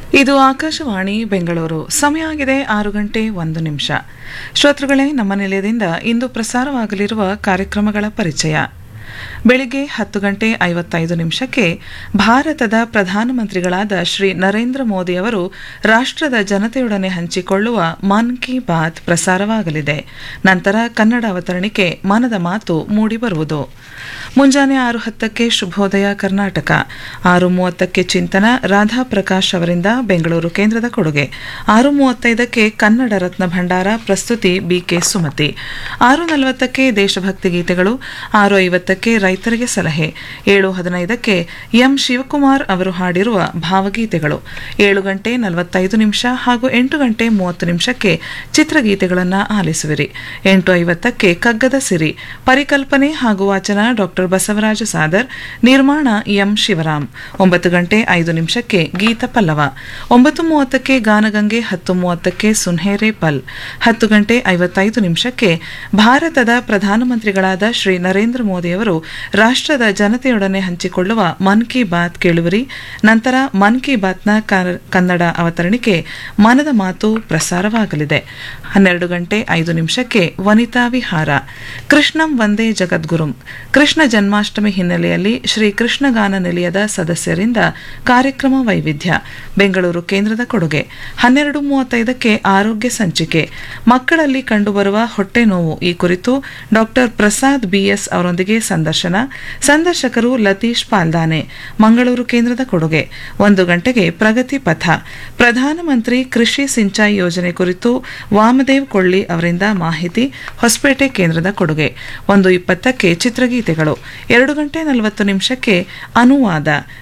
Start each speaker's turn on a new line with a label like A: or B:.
A: ಇದು ಆಕಾಶವಾಣಿ ಬೆಂಗಳೂರು ಸಮಯ ಆಗಿದೆ ಆರು ಗಂಟೆ ಒಂದು ನಿಮಿಷ ಶ್ರೋತೃಗಳೇ ನಮ್ಮ ನಿಲಯದಿಂದ ಇಂದು ಪ್ರಸಾರವಾಗಲಿರುವ ಕಾರ್ಯಕ್ರಮಗಳ ಪರಿಚಯ ಬೆಳಿಗ್ಗೆ ಹತ್ತು ಗಂಟೆ ಐವತ್ತೈದು ನಿಮಿಷಕ್ಕೆ ಭಾರತದ ಪ್ರಧಾನಮಂತ್ರಿಗಳಾದ ಶ್ರೀ ನರೇಂದ್ರ ಮೋದಿ ಅವರು ರಾಷ್ಟ್ರದ ಜನತೆಯೊಡನೆ ಹಂಚಿಕೊಳ್ಳುವ ಮನ್ ಕಿ ಬಾತ್ ಪ್ರಸಾರವಾಗಲಿದೆ ನಂತರ ಕನ್ನಡ ಅವತರಣಿಕೆ ಮನದ ಮಾತು ಮೂಡಿಬರುವುದು ಮುಂಜಾನೆ ಆರು ಹತ್ತಕ್ಕೆ ಶುಭೋದಯ ಕರ್ನಾಟಕ ಆರು ಮೂವತ್ತಕ್ಕೆ ಚಿಂತನ ರಾಧಾ ಪ್ರಕಾಶ್ ಅವರಿಂದ ಬೆಂಗಳೂರು ಕೇಂದ್ರದ ಕೊಡುಗೆ ಆರು ಮೂವತ್ತೈದಕ್ಕೆ ಕನ್ನಡ ರತ್ನ ಭಂಡಾರ ಪ್ರಸ್ತುತಿ ಬಿಕೆ ಸುಮತಿ ಆರು ನಲವತ್ತಕ್ಕೆ ದೇಶಭಕ್ತಿ ಗೀತೆಗಳು ಆರು ಐವತ್ತಕ್ಕೆ ರೈತರಿಗೆ ಸಲಹೆ ಏಳು ಹದಿನೈದಕ್ಕೆ ಎಂ ಶಿವಕುಮಾರ್ ಅವರು ಹಾಡಿರುವ ಭಾವಗೀತೆಗಳು ಏಳು ಗಂಟೆ ನಲವತ್ತೈದು ನಿಮಿಷ ಹಾಗೂ ಎಂಟು ಗಂಟೆ ಮೂವತ್ತು ನಿಮಿಷಕ್ಕೆ ಚಿತ್ರಗೀತೆಗಳನ್ನು ಆಲಿಸುವಿರಿ ಎಂಟು ಐವತ್ತಕ್ಕೆ ಕಗ್ಗದ ಸಿರಿ ಪರಿಕಲ್ಪನೆ ಹಾಗೂ ವಾಚನ ಡಾಕ್ಟರ್ ಬಸವರಾಜ ಸಾದರ್ ನಿರ್ಮಾಣ ಎಂ ಶಿವರಾಮ್ ಒಂಬತ್ತು ಗಂಟೆ ಐದು ನಿಮಿಷಕ್ಕೆ ಗೀತ ಪಲ್ಲವ ಒಂಬತ್ತು ಮೂವತ್ತಕ್ಕೆ ಗಾನಗಂಗೆ ಹತ್ತು ಮೂವತ್ತಕ್ಕೆ ಸುನ್ಹೇರೆ ಪಲ್ ಹತ್ತು ಗಂಟೆ ಐವತ್ತೈದು ನಿಮಿಷಕ್ಕೆ ಭಾರತದ ಪ್ರಧಾನಮಂತ್ರಿಗಳಾದ ಶ್ರೀ ನರೇಂದ್ರ ಮೋದಿಯವರು ರಾಷ್ಟ್ರದ ಜನತೆಯೊಡನೆ ಹಂಚಿಕೊಳ್ಳುವ ಮನ್ ಕಿ ಬಾತ್ ಕೇಳುವರಿ ನಂತರ ಮನ್ ಕಿ ಬಾತ್ನ ಕನ್ನಡ ಅವತರಣಿಕೆ ಮನದ ಮಾತು ಪ್ರಸಾರವಾಗಲಿದೆ ಹನ್ನೆರಡು ಗಂಟೆ ಐದು ನಿಮಿಷಕ್ಕೆ ವನಿತಾ ವಿಹಾರ ಕೃಷ್ಣಂ ವಂದೇ ಜಗದ್ಗುರುಂ ಕೃಷ್ಣ ಜನ್ಮಾಷ್ಟಮಿ ಹಿನ್ನೆಲೆಯಲ್ಲಿ ಶ್ರೀ ಕೃಷ್ಣಗಾನ ನಿಲಯದ ಸದಸ್ಯರಿಂದ ಕಾರ್ಯಕ್ರಮ ವೈವಿಧ್ಯ ಬೆಂಗಳೂರು ಕೇಂದ್ರದ ಕೊಡುಗೆ ಹನ್ನೆರಡು ಮೂವತ್ತೈದಕ್ಕೆ ಆರೋಗ್ಯ ಸಂಚಿಕೆ ಮಕ್ಕಳಲ್ಲಿ ಕಂಡುಬರುವ ಹೊಟ್ಟೆ ನೋವು ಈ ಕುರಿತು ಡಾಕ್ಟರ್ ಪ್ರಸಾದ್ ಬಿಎಸ್ ಅವರೊಂದಿಗೆ ಸಂದರ್ಶನ ಸಂದರ್ಶಕರು ಲತೀಶ್ ಪಾಲ್ದಾನೆ ಮಂಗಳೂರು ಕೇಂದ್ರದ ಕೊಡುಗೆ ಒಂದು ಗಂಟೆಗೆ ಪ್ರಗತಿ ಪಥ ಪ್ರಧಾನಮಂತ್ರಿ ಕೃಷಿ ಸಿಂಚಾಯಿ ಯೋಜನೆ ಕುರಿತು ವಾಮದೇವ್ ಕೊಳ್ಳಿ ಅವರಿಂದ ಮಾಹಿತಿ ಹೊಸಪೇಟೆ ಕೇಂದ್ರದ ಕೊಡುಗೆ ಒಂದು ಇಪ್ಪತ್ತಕ್ಕೆ ಚಿತ್ರಗೀತೆಗಳು ಎರಡು ಗಂಟೆ ನಲವತ್ತು ನಿಮಿಷಕ್ಕೆ ಅನುವಾದ